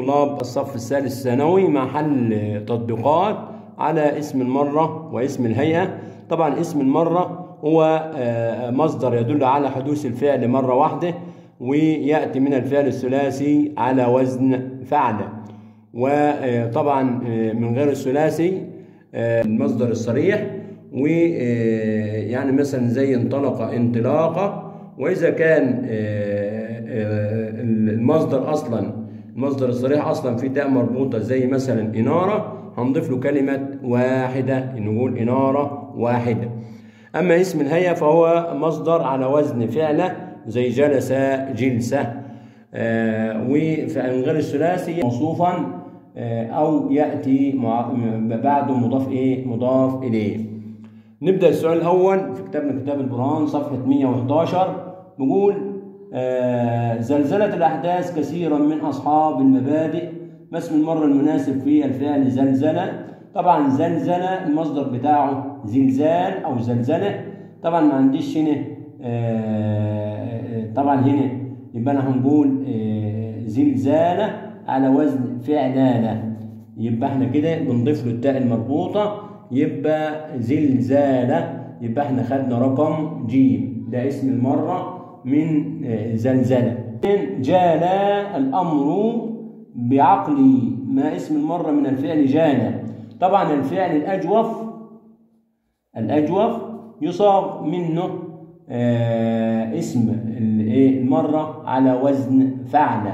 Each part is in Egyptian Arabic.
طلاب الصف الثالث ثانوي مع حل تطبيقات على اسم المرة واسم الهيئة طبعا اسم المرة هو آه، مصدر يدل على حدوث الفعل مرة واحدة ويأتي من الفعل الثلاثي على وزن فعل وطبعا من غير الثلاثي آه، المصدر الصريح ويعني مثلا زي انطلق انطلاقة وإذا كان آه، آه، المصدر أصلا المصدر الصريح أصلا في تاء مربوطة زي مثلا إنارة هنضيف له كلمة واحدة نقول إنارة واحدة أما اسم الهيئة فهو مصدر على وزن فعلة زي جلس جلسة آه، وفي غير الثلاثي موصوفا آه، أو يأتي مع- بعده مضاف إيه مضاف إليه نبدأ السؤال الأول في كتابنا كتاب البرهان صفحة 111 بيقول آه، زلزلت الأحداث كثيرا من أصحاب المبادئ ما اسم المرة المناسب في الفعل زلزلة طبعا زلزلة المصدر بتاعه زلزال أو زلزلة طبعا ما عنديش هنا آه، طبعا هنا يبقى أنا هنقول آه، زلزالة على وزن فعلانة يبقى احنا كده بنضيف له التاء المربوطة يبقى زلزالة يبقى احنا خدنا رقم جيم ده اسم المرة من آه، زلزلة جال الأمر بعقلي ما اسم المرة من الفعل جال طبعا الفعل الأجوف الأجوف يصاغ منه آه اسم الايه المرة على وزن فعل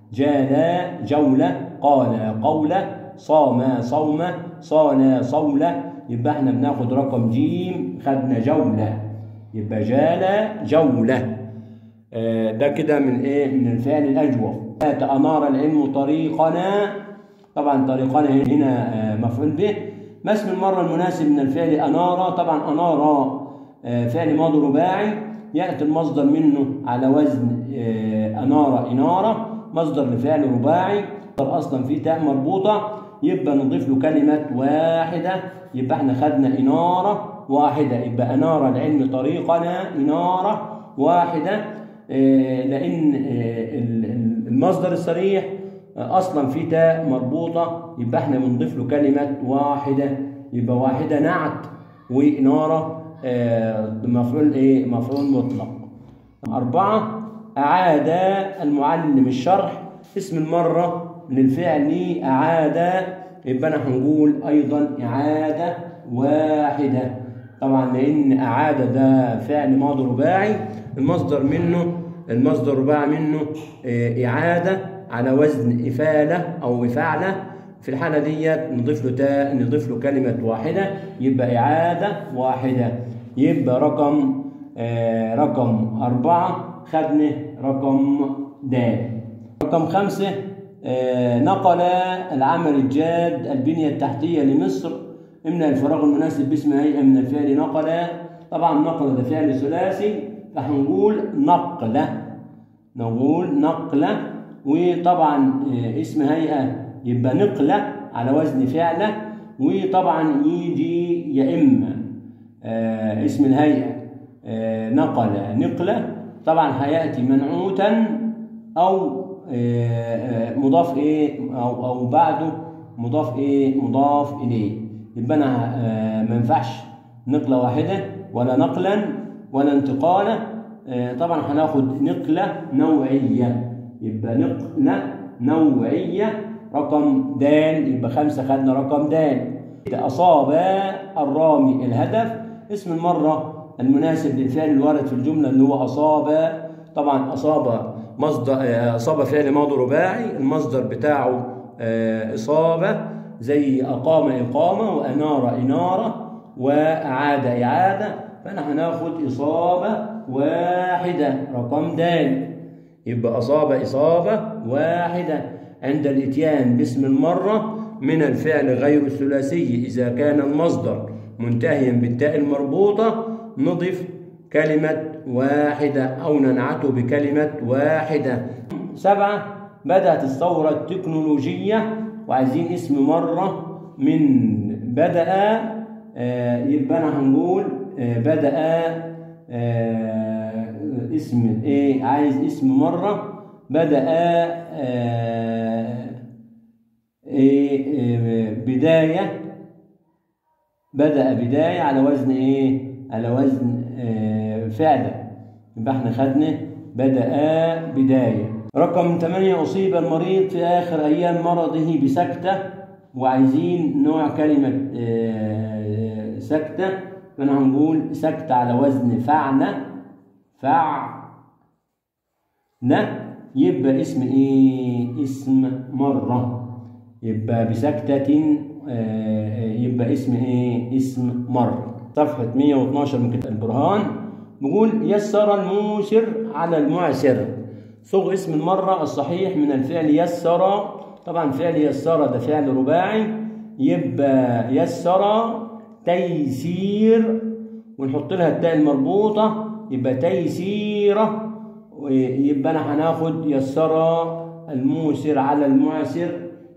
جال جولة قال قولة صام صوم صان صولة يبقى احنا بناخد رقم جيم خدنا جولة يبقى جال جولة آه ده كده من ايه من الفعل الأجوف أنار العلم طريقنا طبعا طريقنا هنا آه مفعول به ما اسم المرة المناسب من الفعل أنار طبعا أنار آه، فعل ماضي رباعي يأتي المصدر منه على وزن آه، أنار إنارة مصدر لفعل رباعي مصدر أصلا فيه تاء مربوطة يبقى نضيف له كلمة واحدة يبقى احنا خدنا إنارة واحدة يبقى أنار العلم طريقنا إنارة واحدة آه، لأن آه، ال- ال- المصدر الصريح آه، أصلا فيه تاء مربوطة يبقى احنا بنضيف له كلمة واحدة يبقى واحدة نعت وإنارة آه، مفعول إيه مفعول مطلق أربعة أعاد المعلم الشرح اسم المرة من الفعل أعاد يبقى أنا هنقول أيضا إعادة واحدة طبعا لأن أعاد ده فعل ماضي رباعي المصدر منه المصدر الرباعي منه آه، إعادة على وزن إفالة أو إفعلة في الحالة ديت نضيف له تاء نضيف له كلمة واحدة يبقى إعادة واحدة يبقى رقم آه رقم أربعة خدنا رقم د رقم خمسة آه نقل العمل الجاد البنية التحتية لمصر من الفراغ المناسب باسم هيئة من الفعل نقل طبعا نقل ده فعل ثلاثي فهنقول نقلة نقول نقلة وطبعا آه، اسم هيئة يبقى نقلة على وزن فعلة وطبعا يجي يا إما آه، اسم الهيئة آه، نقل نقلة طبعا هيأتي منعوتا أو آه، آه، مضاف إيه أو أو بعده مضاف إيه مضاف إليه يبقى أنا آه، ما ينفعش نقلة واحدة ولا نقلا ولا انتقالا آه، طبعا هناخد نقلة نوعية يبقى نقلة نوعية رقم د يبقى خمسة خدنا رقم د أصاب الرامي الهدف اسم المرة المناسب للفعل الوارد في الجملة اللي هو أصاب طبعا أصاب مصدر آه، أصاب فعل ماضي رباعي المصدر بتاعه آه، إصابة زي أقام إقامة وأنار إنارة وأعاد إعادة فأنا هناخد إصابة واحدة رقم د يبقى أصاب إصابة واحدة عند الإتيان باسم المرة من الفعل غير الثلاثي إذا كان المصدر منتهيا بالتاء المربوطة نضف كلمة واحدة أو ننعته بكلمة واحدة سبعة بدأت الثورة التكنولوجية وعايزين اسم مرة من بدأ آه، يبقى أنا هنقول آه، بدأ آه، اسم ايه عايز اسم مرة بدأ آه، إيه إيه بداية بدأ بداية على وزن إيه؟ على وزن إيه فعل يبقى احنا خدنا بدأ بداية رقم 8 أصيب المريض في آخر أيام مرضه بسكتة وعايزين نوع كلمة إيه سكتة فأنا هنقول سكتة على وزن فعل فع ن يبقى اسم ايه اسم مرة يبقى بسكتة آه، يبقى اسم ايه اسم مرة صفحة 112 من كتاب البرهان بيقول يسر الموسر على المعسر صوغ اسم المرة الصحيح من الفعل يسر طبعا فعل يسر ده فعل رباعي يبقى يسر تيسير ونحط لها التاء المربوطة يبقى تيسيرة يبقى انا هناخد يسر الموسر على المعسر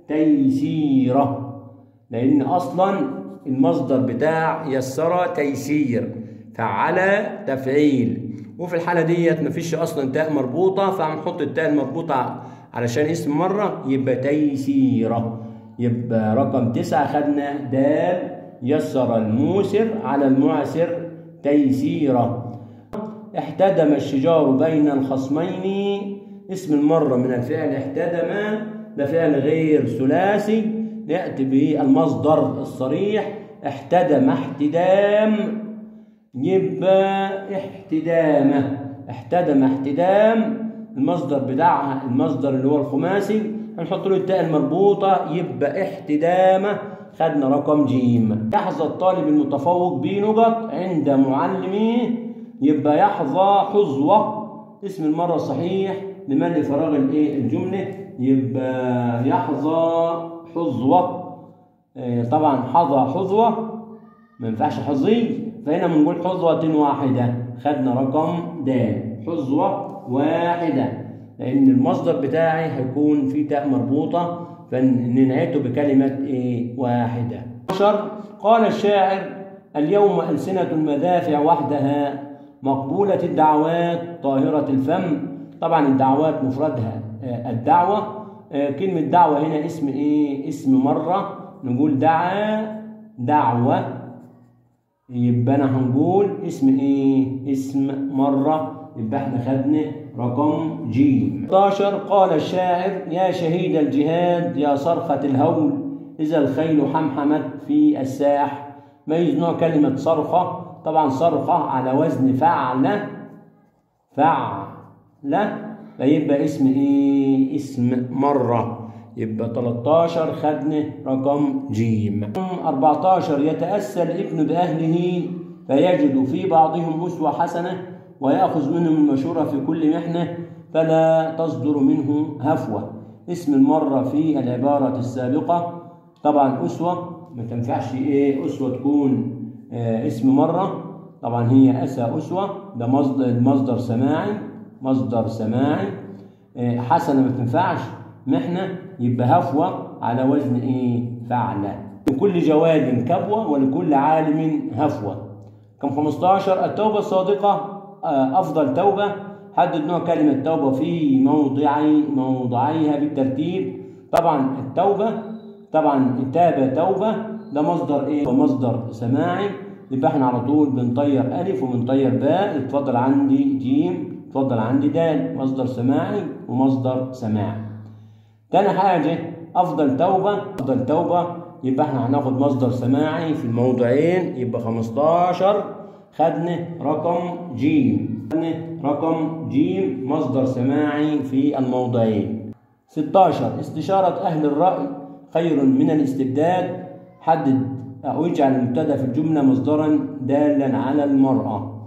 تيسيرة لأن أصلا المصدر بتاع يسر تيسير فعل تفعيل وفي الحالة ديت مفيش أصلا تاء مربوطة فهنحط التاء المربوطة علشان اسم مرة يبقى تيسيرة يبقى رقم تسعة خدنا دال يسر الموسر على المعسر تيسيرة احتدم الشجار بين الخصمين اسم المرة من الفعل احتدم ده فعل غير ثلاثي يأتي بالمصدر الصريح احتدم احتدام يبقى احتدامة احتدم احتدام المصدر بتاعها المصدر اللي هو الخماسي هنحط له التاء المربوطة يبقى احتدامة خدنا رقم جيم يحظى الطالب المتفوق بنقط عند معلمه يبقى يحظى حظوة اسم المرة الصحيح لملء فراغ الايه الجملة يبقى يحظى حظوة آه، طبعا حظى حظوة ما ينفعش حظي فهنا بنقول حظوة واحدة خدنا رقم د حظوة واحدة لأن المصدر بتاعي هيكون فيه تاء مربوطة فننعته بكلمة إيه واحدة عشر قال الشاعر اليوم ألسنة المدافع وحدها مقبولة الدعوات طاهرة الفم طبعا الدعوات مفردها آه، الدعوة آه، كلمة دعوة هنا اسم ايه اسم مرة نقول دعا دعوة يبقى انا هنقول اسم ايه اسم مرة يبقى احنا خدنا رقم جيم 11 قال الشاعر يا شهيد الجهاد يا صرخة الهول إذا الخيل حمحمت في الساح ميز نوع كلمة صرخة طبعا صرخة على وزن فعل فعل فيبقى اسم ايه اسم مرة يبقى 13 خدنا رقم جيم 14 يتأسى الابن بأهله فيجد في بعضهم أسوة حسنة ويأخذ منهم المشورة في كل محنة فلا تصدر منه هفوة اسم المرة في العبارة السابقة طبعا أسوة ما تنفعش إيه أسوة تكون آه اسم مرة طبعا هي أسى أسوة ده مصدر مصدر سماعي مصدر سماعي آه حسنة ما تنفعش محنة يبقى هفوة على وزن إيه فعلة لكل جواد كبوة ولكل عالم هفوة كم 15 التوبة الصادقة أفضل توبة حدد نوع كلمة توبة في موضعي موضعيها بالترتيب طبعا التوبة طبعا تاب توبة ده مصدر إيه؟ مصدر سماعي يبقى احنا على طول بنطير ألف وبنطير باء اتفضل عندي جيم اتفضل عندي دال مصدر سماعي ومصدر سماعي تاني حاجة أفضل توبة أفضل توبة يبقى احنا هناخد مصدر سماعي في الموضعين يبقى 15 خدنا رقم جيم خدنا رقم جيم مصدر سماعي في الموضعين 16 استشارة أهل الرأي خير من الاستبداد حدد أو اجعل المبتدأ في الجملة مصدرا دالا على المرأة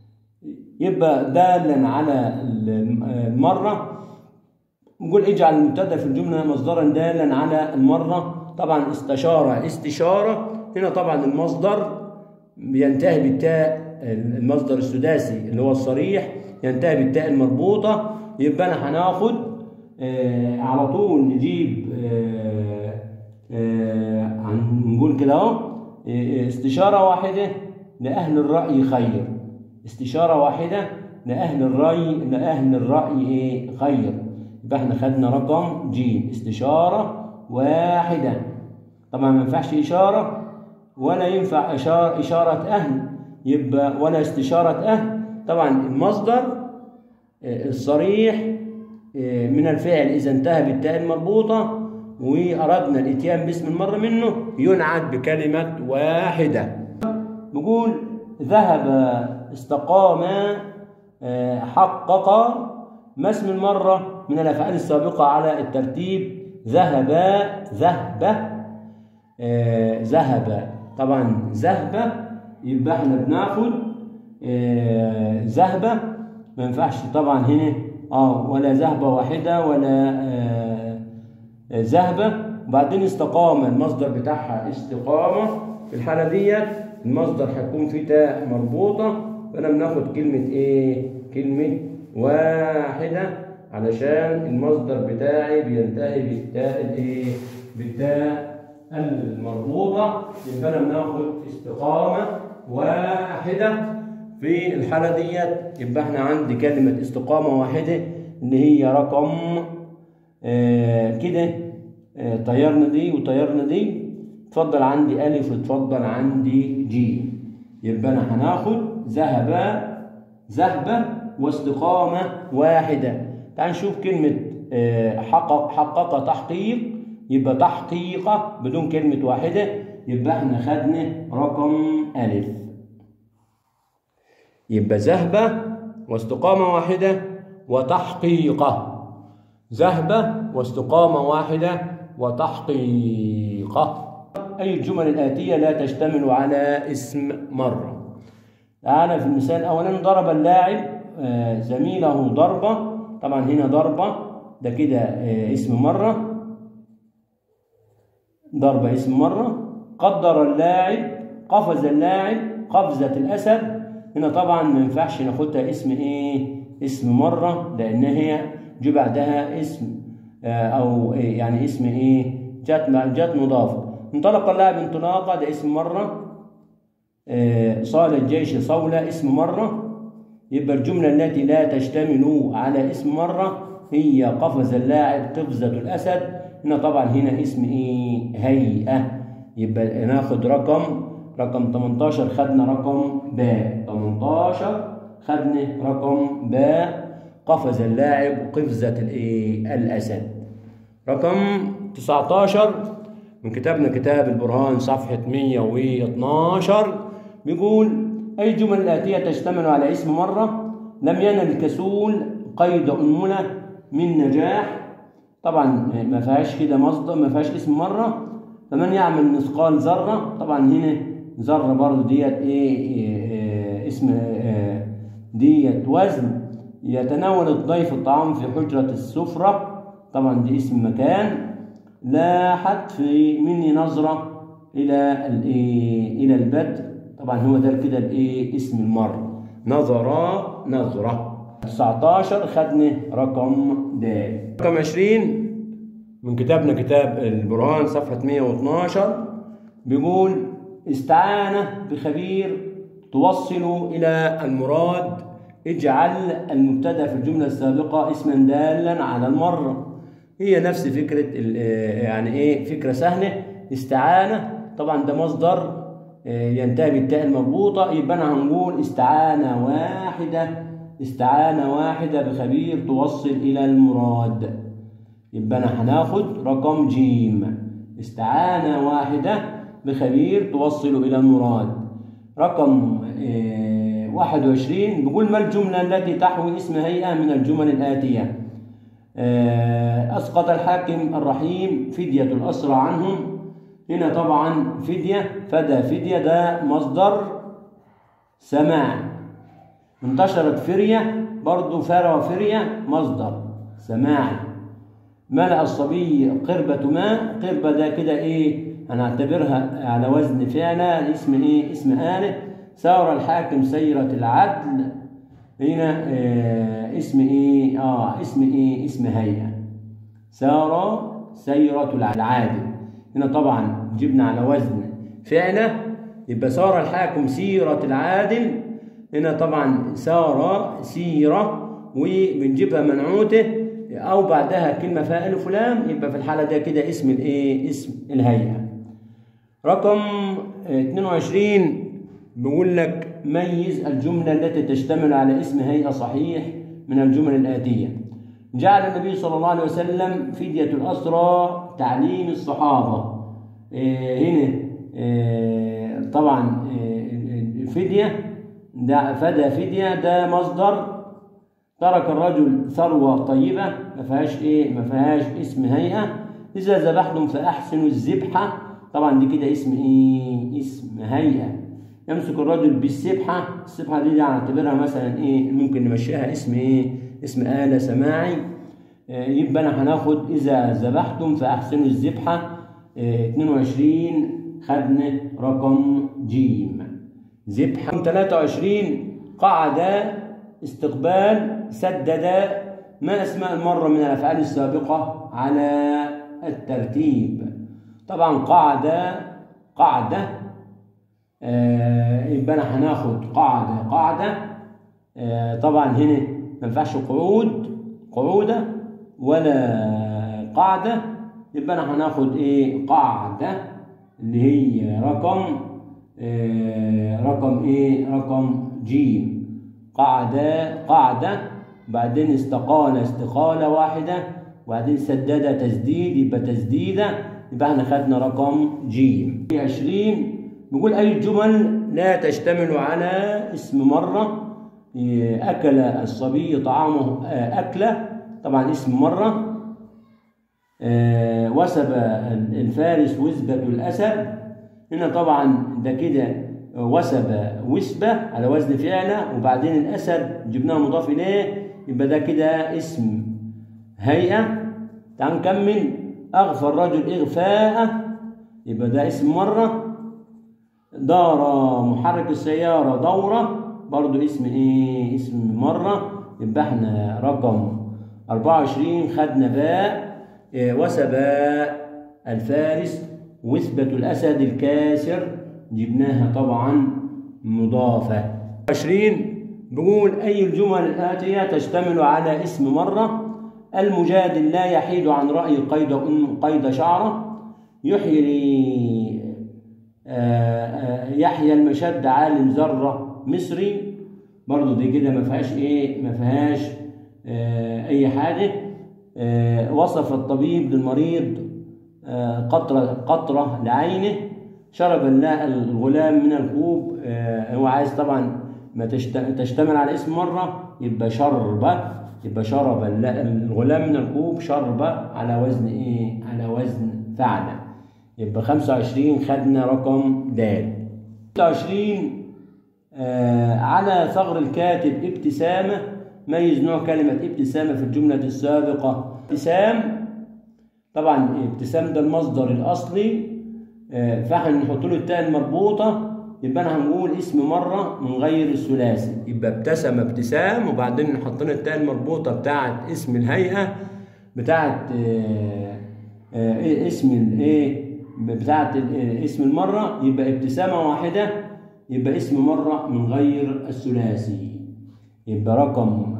يبقى دالا على المرة نقول اجعل المبتدأ في الجملة مصدرا دالا على المرة طبعا استشارة استشارة هنا طبعا المصدر بينتهي بالتاء المصدر السداسي اللي هو الصريح ينتهي بالتاء المربوطة يبقى أنا هناخد آه على طول نجيب آه آه نقول كده اهو استشارة واحدة لأهل الرأي خير استشارة واحدة لأهل الرأي لأهل الرأي إيه خير يبقى احنا خدنا رقم ج استشارة واحدة طبعا ما ينفعش إشارة ولا ينفع إشارة, إشارة أهل يبقى ولا استشارة أهل طبعا المصدر آه، الصريح آه، من الفعل إذا انتهى بالتاء المربوطة وأردنا الإتيان باسم المرة منه ينعت بكلمة واحدة نقول ذهب استقام آه، حقق ما اسم المرة من الأفعال السابقة على الترتيب ذهب ذهب آه، ذهب طبعا ذهب يبقى احنا بناخد آه، ذهبة ما ينفعش طبعا هنا اه ولا ذهبة واحدة ولا آه، آه، ذهبة وبعدين استقامة المصدر بتاعها استقامة في الحالة ديت المصدر هيكون فيه تاء مربوطة فأنا بناخد كلمة إيه؟ كلمة واحدة علشان المصدر بتاعي بينتهي بالتاء الإيه؟ بالتاء المربوطة يبقى أنا بناخد استقامة واحدة في الحالة ديت يبقى احنا عندي كلمة استقامة واحدة اللي هي رقم آه كده آه طيرنا دي وطيرنا دي اتفضل عندي ألف واتفضل عندي جي يبقى أنا هناخد ذهب ذهب واستقامة واحدة تعال نشوف كلمة آه حقق حقق تحقيق يبقى تحقيقة بدون كلمة واحدة يبقى احنا خدنا رقم ألف يبقى ذهبة واستقامة واحدة وتحقيقة ذهبة واستقامة واحدة وتحقيقة أي الجمل الآتية لا تشتمل على اسم مرة تعالى في المثال أولا ضرب اللاعب آه، زميله ضربة طبعا هنا ضربة ده كده آه، اسم مرة ضربة اسم مرة قدر اللاعب قفز اللاعب قفزة الأسد هنا طبعا ما ينفعش ناخدها اسم ايه اسم مرة لأن هي جه بعدها اسم آه، أو إيه يعني اسم ايه جت مع- جت مضافة انطلق اللاعب انطلاقة ده اسم مرة آه، صال الجيش صولة اسم مرة يبقى الجملة التي لا تشتمل على اسم مرة هي قفز اللاعب قفزة الأسد هنا طبعا هنا اسم ايه هيئة يبقى ناخد رقم رقم 18 خدنا رقم باء 18 خدنا رقم باء قفز اللاعب قفزة الايه الأسد رقم 19 من كتابنا كتاب البرهان صفحة 112 بيقول أي جمل الآتية تشتمل على اسم مرة لم ينل الكسول قيد أنملة من نجاح طبعا ما فيهاش كده مصدر ما فيهاش اسم مرة فمن يعمل مثقال ذرة طبعا هنا ذرة برضه ديت إيه, إيه, إيه اسم إيه ديت وزن يتناول الضيف الطعام في حجرة السفرة طبعا دي اسم مكان لاحت في مني نظرة إلى الإيه إلى البدر طبعا هو ده كده الإيه اسم المرة نظر نظرة 19 خدنا رقم د رقم 20 من كتابنا كتاب البرهان صفحة 112 بيقول استعانة بخبير توصل إلى المراد اجعل المبتدا في الجملة السابقة اسما دالا على المرة هي نفس فكرة ال- آه، يعني ايه فكرة سهلة استعانة طبعا ده مصدر آه، ينتهي بالتاء المربوطة يبقى أنا هنقول استعانة واحدة استعانة واحدة بخبير توصل إلى المراد يبقى أنا هناخد رقم جيم استعانة واحدة بخبير توصل إلى المراد رقم آه، 21 بيقول ما الجملة التي تحوي اسم هيئة من الجمل الآتية آه، أسقط الحاكم الرحيم فدية الأسرى عنهم هنا طبعا فدية فدى فدية ده مصدر سماع انتشرت فرية برضو فرى فرية مصدر سماع ملأ الصبي قربة ماء قربة ده كده ايه هنعتبرها على وزن فعلة اسم ايه اسم آلة سار الحاكم سيرة العدل هنا آه اسم ايه اه اسم ايه اسم هيئة سار سيرة العادل هنا طبعا جبنا على وزن فعلة يبقى سار الحاكم سيرة العادل هنا طبعا سار سيرة وبنجيبها منعوته أو بعدها كلمة فيها ألف ولام يبقى في الحالة دي كده اسم الإيه؟ اسم الهيئة. رقم 22 بيقول لك ميز الجملة التي تشتمل على اسم هيئة صحيح من الجمل الآتية. جعل النبي صلى الله عليه وسلم فدية الأسرى تعليم الصحابة. إيه هنا إيه طبعا إيه الفدية ده فدى فدية ده مصدر ترك الرجل ثروة طيبة ما فيهاش ايه ما فيهاش اسم هيئة إذا ذبحتم فأحسنوا الذبحة طبعا دي كده اسم ايه اسم هيئة يمسك الرجل بالسبحة السبحة دي نعتبرها مثلا ايه ممكن نمشيها اسم ايه اسم آلة سماعي إيه يبقى انا هناخد إذا ذبحتم فأحسنوا الذبحة إيه 22 خدنا رقم جيم ذبحة 23 قعد استقبال سدد ما أسماء المرة من الأفعال السابقة على الترتيب طبعا قعد قعدة آه يبقى أنا هناخد قعدة قعدة آه طبعا هنا ما ينفعش قعود قعودة ولا قعدة يبقى أنا هناخد إيه قعدة اللي هي رقم آه رقم إيه رقم جيم قعدة قعدة بعدين استقال استقالة واحدة وبعدين سدد تسديد يبقى تسديدة يبقى احنا خدنا رقم جيم 20 بيقول أي الجمل لا تشتمل على اسم مرة أكل الصبي طعامه أكلة طبعا اسم مرة وسب الفارس وثبة الأسد هنا طبعا ده كده وسب وسبة على وزن فعلة وبعدين الأسد جبناه مضاف إليه يبقى ده كده اسم هيئة تعال نكمل أغفى الرجل إغفاء يبقى ده اسم مرة دار محرك السيارة دورة برضو اسم إيه اسم مرة يبقى احنا رقم 24 خدنا باء إيه وسب الفارس وثبة الأسد الكاسر جبناها طبعا مضافة 20 بيقول أي الجمل الآتية تشتمل على اسم مرة المجادل لا يحيد عن رأي قيد قيد شعره يحيي يحيى المشد عالم ذرة مصري برضو دي كده ما فيهاش ايه ما فيهاش اي حاجة وصف الطبيب للمريض قطرة قطرة لعينه شرب الغلام من الكوب هو عايز طبعا ما تشتمل على اسم مرة يبقى شرب يبقى شرب الغلام من الكوب شرب على وزن ايه على وزن فعل يبقى 25 خدنا رقم د 26 آه على ثغر الكاتب ابتسامة ميز نوع كلمة ابتسامة في الجملة السابقة ابتسام طبعا ابتسام ده المصدر الأصلي آه فاحنا نحط له التاء المربوطة يبقى انا هنقول اسم مرة من غير الثلاثي يبقى ابتسم ابتسام وبعدين نحط له التاء المربوطة بتاعة اسم الهيئة بتاعة آه آه اسم الايه بتاعة اسم المرة يبقى ابتسامة واحدة يبقى اسم مرة من غير الثلاثي يبقى رقم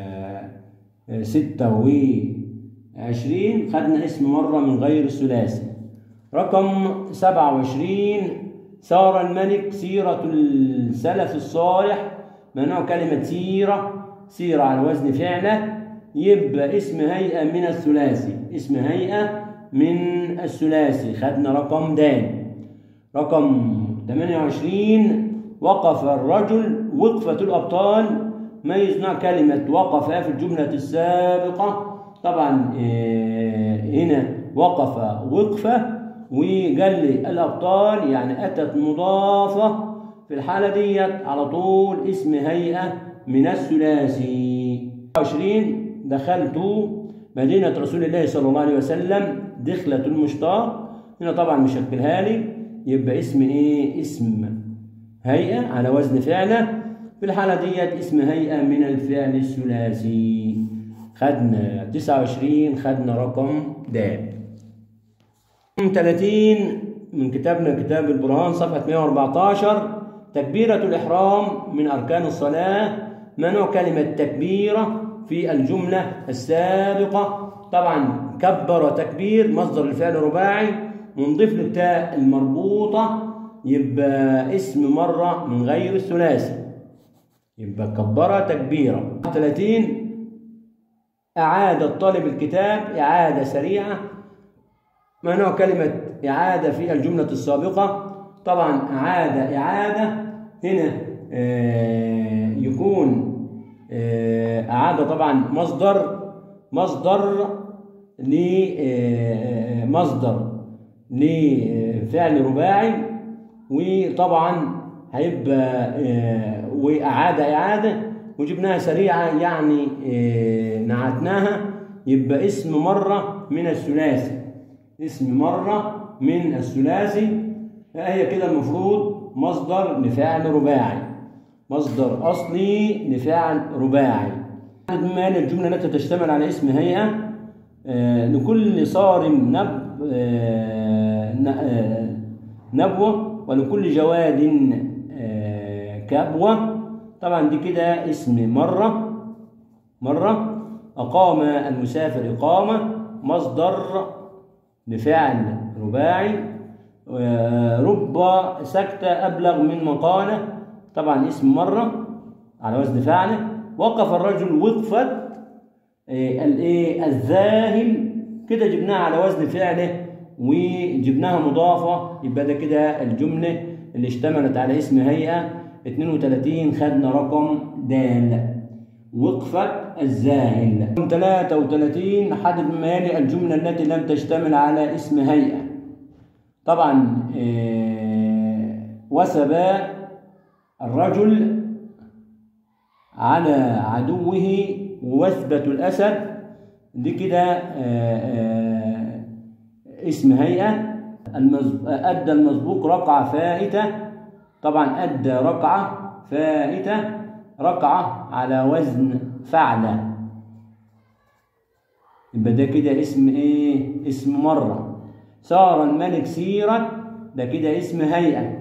ستة وعشرين خدنا اسم مرة من غير الثلاثي رقم سبعة وعشرين سار الملك سيرة السلف الصالح منوع كلمة سيرة سيرة على وزن فعلة يبقى اسم هيئة من الثلاثي اسم هيئة من الثلاثي خدنا رقم د رقم 28 وقف الرجل وقفة الأبطال ميز نوع كلمة وقف في الجملة السابقة طبعا هنا وقف وقفة وقال لي الأبطال يعني أتت مضافة في الحالة ديت على طول اسم هيئة من الثلاثي 20 دخلت مدينة رسول الله صلى الله عليه وسلم دخلة المشتاق هنا طبعا مشكلها لي يبقى اسم ايه اسم هيئة على وزن فعلة في الحالة ديت اسم هيئة من الفعل الثلاثي خدنا 29 خدنا رقم د 30 من كتابنا كتاب البرهان صفحة 114 تكبيرة الإحرام من أركان الصلاة منوع كلمة تكبيرة في الجملة السابقة طبعا كبر تكبير مصدر الفعل رباعي ونضيف له التاء المربوطة يبقى اسم مرة من غير الثلاثي يبقى كبر تكبيرا 30 أعاد الطالب الكتاب إعادة سريعة ما نوع كلمة إعادة في الجملة السابقة طبعا أعاد إعادة هنا آه، يكون آه، أعاد طبعا مصدر مصدر لمصدر لفعل رباعي وطبعا هيبقى آه، وأعاد إعادة وجبناها سريعة يعني آه، نعتناها يبقى اسم مرة من الثلاثي اسم مرة من الثلاثي هي كده المفروض مصدر لفعل رباعي مصدر أصلي لفعل رباعي بما أن الجملة التي تشتمل على اسم هيئة آه، لكل صارم نب آه، ن- آه، نبوة ولكل جواد آه، كبوة طبعا دي كده اسم مرة مرة أقام المسافر إقامة مصدر لفعل رباعي آه، رب سكتة أبلغ من مقالة طبعا اسم مرة على وزن فعله وقف الرجل وقفة آه، الايه الذاهل كده جبناها على وزن فعله وجبناها مضافة يبقى ده كده الجملة اللي اشتملت على اسم هيئة 32 خدنا رقم دال وقفة الذاهل 33 حدد مما يلي الجملة التي لم تشتمل على اسم هيئة طبعا آه، وثب الرجل على عدوه وثبة الأسد دي كده آه، آه، اسم هيئة المز- أدى المسبوق رقعة فائتة طبعا أدى رقعة فائتة رقعة على وزن فعلة يبقى ده كده اسم ايه اسم مرة صار الملك سيرا ده كده اسم هيئة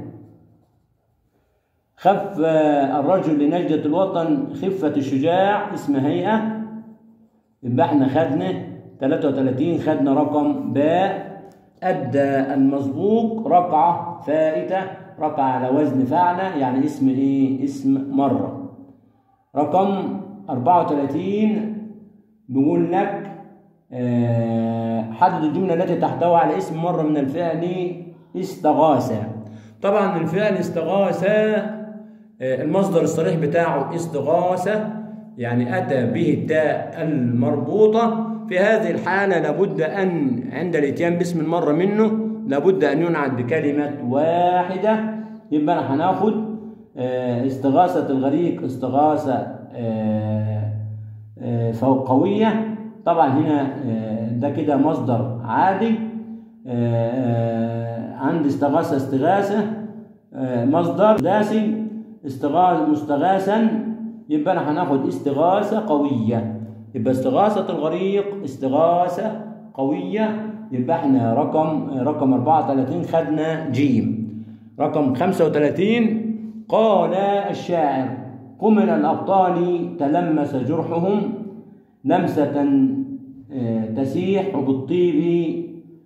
خف الرجل لنجدة الوطن خفة الشجاع اسم هيئة يبقى احنا خدنا 33 خدنا رقم باء أدى المسبوق رقعة فائتة رقعة على وزن فعلة يعني اسم ايه اسم مرة رقم 34 بيقول لك آه، حدد الجملة التي تحتوي على اسم مرة من الفعل استغاثة طبعا الفعل استغاثة آه، المصدر الصريح بتاعه استغاثة يعني أتى به التاء المربوطة في هذه الحالة لابد أن عند الإتيان باسم المرة منه لابد أن ينعت بكلمة واحدة يبقى أنا هناخد آه، استغاثة الغريق استغاثة آه، آه، فوقوية طبعا هنا آه، ده كده مصدر عادي آه، آه، عند استغاثة استغاثة آه، مصدر داسي استغاث مستغاثا يبقى انا هناخد استغاثة قوية يبقى استغاثة الغريق استغاثة قوية يبقى احنا رقم رقم 34 خدنا جيم رقم 35 قال الشاعر قم من الأبطال تلمس جرحهم لمسة آه، تسيح بالطيب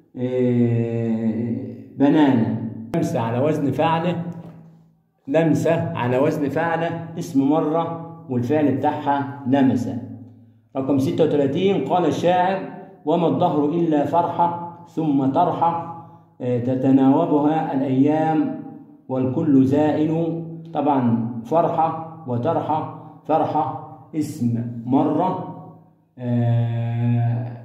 آه، بنانا لمسة على وزن فعله لمسة على وزن فعله اسم مرة والفعل بتاعها لمسة رقم 36 قال الشاعر وما الظهر إلا فرحة ثم طرحة آه، تتناوبها الأيام والكل زائل طبعا فرحة وطرحة فرحة اسم مرة آه،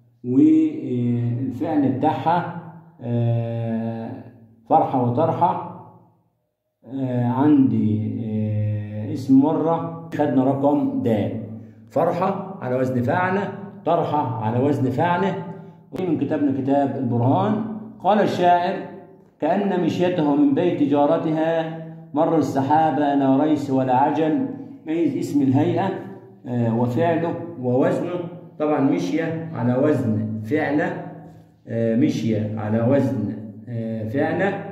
والفعل بتاعها آه، فرحة وطرحة آه، عندي آه، اسم مرة خدنا رقم د فرحة على وزن فعلة طرحة على وزن فعلة ومن كتابنا كتاب البرهان قال الشاعر كأن مشيته من بيت جارتها مر السحابة لا ريس ولا عجل ميز اسم الهيئة آه، وفعله ووزنه طبعا مشية على وزن فعلة آه، مشية على وزن آه، فعلة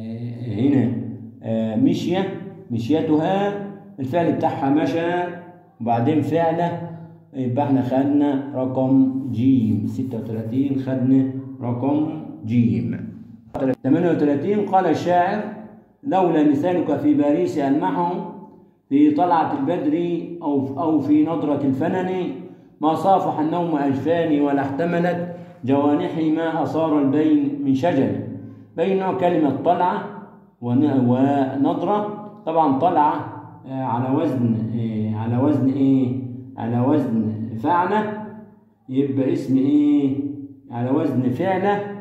وهنا مشية مشيتها الفعل بتاعها مشى وبعدين فعلة يبقى احنا خدنا رقم جيم 36 خدنا رقم جيم 38 قال الشاعر لولا مثالك في باريس ألمحه في طلعة البدر أو أو في نظرة الفنن ما صافح النوم أجفاني ولا احتملت جوانحي ما أصار البين من شجر بين كلمة طلعة ونظرة طبعا طلعة على وزن على وزن إيه؟ على وزن فعلة يبقى اسم إيه؟ على وزن فعلة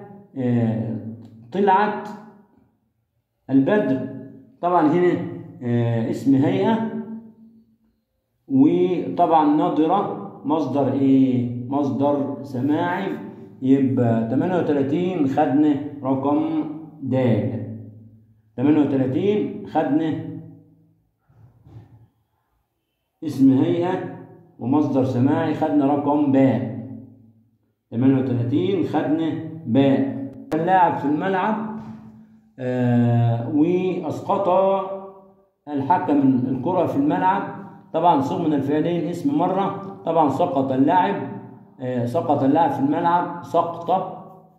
طلعت البدر طبعا هنا اسم هيئة وطبعا نظرة مصدر ايه مصدر سماعي يبقى 38 خدنا رقم د 38 خدنا اسم هيئة ومصدر سماعي خدنا رقم باء 38 خدنا باء اللاعب في الملعب آه واسقط الحكم الكرة في الملعب طبعا صوغ من الفعلين اسم مرة طبعا سقط اللاعب آه سقط اللاعب في الملعب سقطة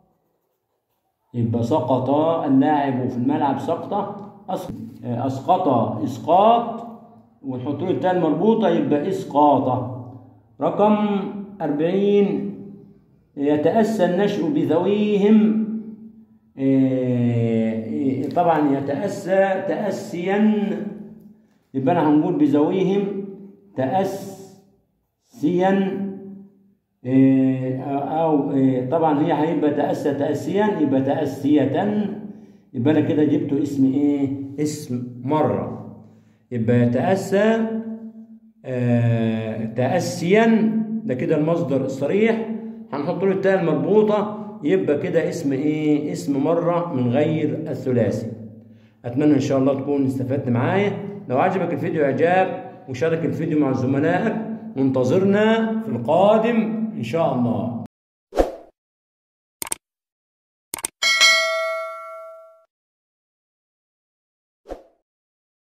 يبقى سقط اللاعب في الملعب سقطة آه أسقط إسقاط ونحط له التاء المربوطة يبقى إسقاطة رقم أربعين يتأسى النشء بذويهم طبعا يتأسى تأسيا يبقى أنا هنقول بذويهم تأسيا أو طبعا هي هيبقى تأسى تأسيا يبقى تأسية يبقى أنا كده جبت اسم إيه؟ اسم مرة يبقى يتأسى تأسيا ده كده المصدر الصريح هنحط له التاء المربوطة يبقى كده اسم ايه اسم مرة من غير الثلاثي اتمنى ان شاء الله تكون استفدت معايا لو عجبك الفيديو اعجاب وشارك الفيديو مع زملائك وانتظرنا في القادم ان شاء الله